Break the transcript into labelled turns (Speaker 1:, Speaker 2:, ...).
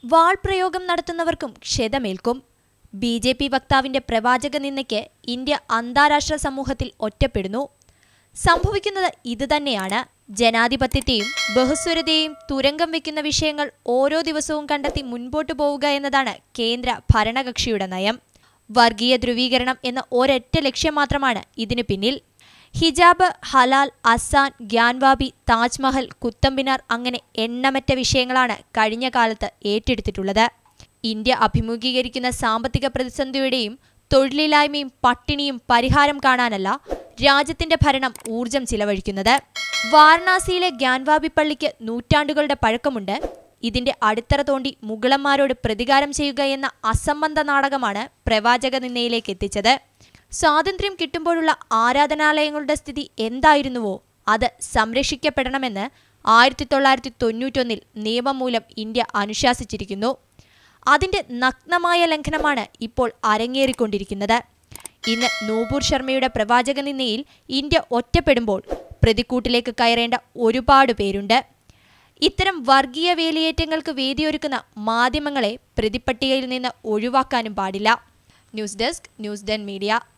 Speaker 1: വാൾ പ്രയോഗം നടത്തുന്നവർക്കും ക്ഷതമേൽക്കും ബി ജെ പി വക്താവിന്റെ പ്രവാചക നിന്ദയ്ക്ക് ഇന്ത്യ അന്താരാഷ്ട്ര സമൂഹത്തിൽ ഒറ്റപ്പെടുന്നു സംഭവിക്കുന്നത് ഇതുതന്നെയാണ് ജനാധിപത്യത്തെയും ബഹുസ്വരതയെയും തുരങ്കം വെക്കുന്ന വിഷയങ്ങൾ ഓരോ ദിവസവും കണ്ടെത്തി മുൻപോട്ടു പോവുക എന്നതാണ് കേന്ദ്ര ഭരണകക്ഷിയുടെ നയം വർഗീയ ധ്രുവീകരണം എന്ന ഒരൊറ്റ ലക്ഷ്യം മാത്രമാണ് ഇതിനു പിന്നിൽ ഹിജാബ് ഹലാൽ അസാൻ ഗ്യാൻവാബി താജ്മഹൽ കുത്തമ്പിനാർ അങ്ങനെ എണ്ണമറ്റ വിഷയങ്ങളാണ് കഴിഞ്ഞ കാലത്ത് ഏറ്റെടുത്തിട്ടുള്ളത് ഇന്ത്യ അഭിമുഖീകരിക്കുന്ന സാമ്പത്തിക പ്രതിസന്ധിയുടെയും തൊഴിലില്ലായ്മയും പട്ടിണിയും പരിഹാരം കാണാനല്ല രാജ്യത്തിന്റെ ഭരണം ഊർജം ചിലവഴിക്കുന്നത് വാരണാസിയിലെ ഗ്യാൻവാബി പള്ളിക്ക് നൂറ്റാണ്ടുകളുടെ പഴക്കമുണ്ട് ഇതിന്റെ അടിത്തറ തോണ്ടി മുഗളന്മാരോട് പ്രതികാരം ചെയ്യുക എന്ന അസംബന്ധ നാടകമാണ് പ്രവാചക നിന്നയിലേക്ക് എത്തിച്ചത് സ്വാതന്ത്ര്യം കിട്ടുമ്പോഴുള്ള ആരാധനാലയങ്ങളുടെ സ്ഥിതി എന്തായിരുന്നുവോ അത് സംരക്ഷിക്കപ്പെടണമെന്ന് ആയിരത്തി തൊള്ളായിരത്തി തൊണ്ണൂറ്റൊന്നിൽ നിയമം മൂലം ഇന്ത്യ അനുശാസിച്ചിരിക്കുന്നു അതിന്റെ നഗ്നമായ ലംഘനമാണ് ഇപ്പോൾ അരങ്ങേറിക്കൊണ്ടിരിക്കുന്നത് ഇന്ന് നൂപൂർ ശർമ്മയുടെ പ്രവാചക നിന്നയിൽ ഇന്ത്യ ഒറ്റപ്പെടുമ്പോൾ പ്രതിക്കൂട്ടിലേക്ക് കയറേണ്ട ഒരുപാട് പേരുണ്ട് ഇത്തരം വർഗീയ വേലിയേറ്റങ്ങൾക്ക് വേദിയൊരുക്കുന്ന മാധ്യമങ്ങളെ പ്രതിപ്പട്ടികയിൽ നിന്ന് ഒഴിവാക്കാനും പാടില്ല news desk news den media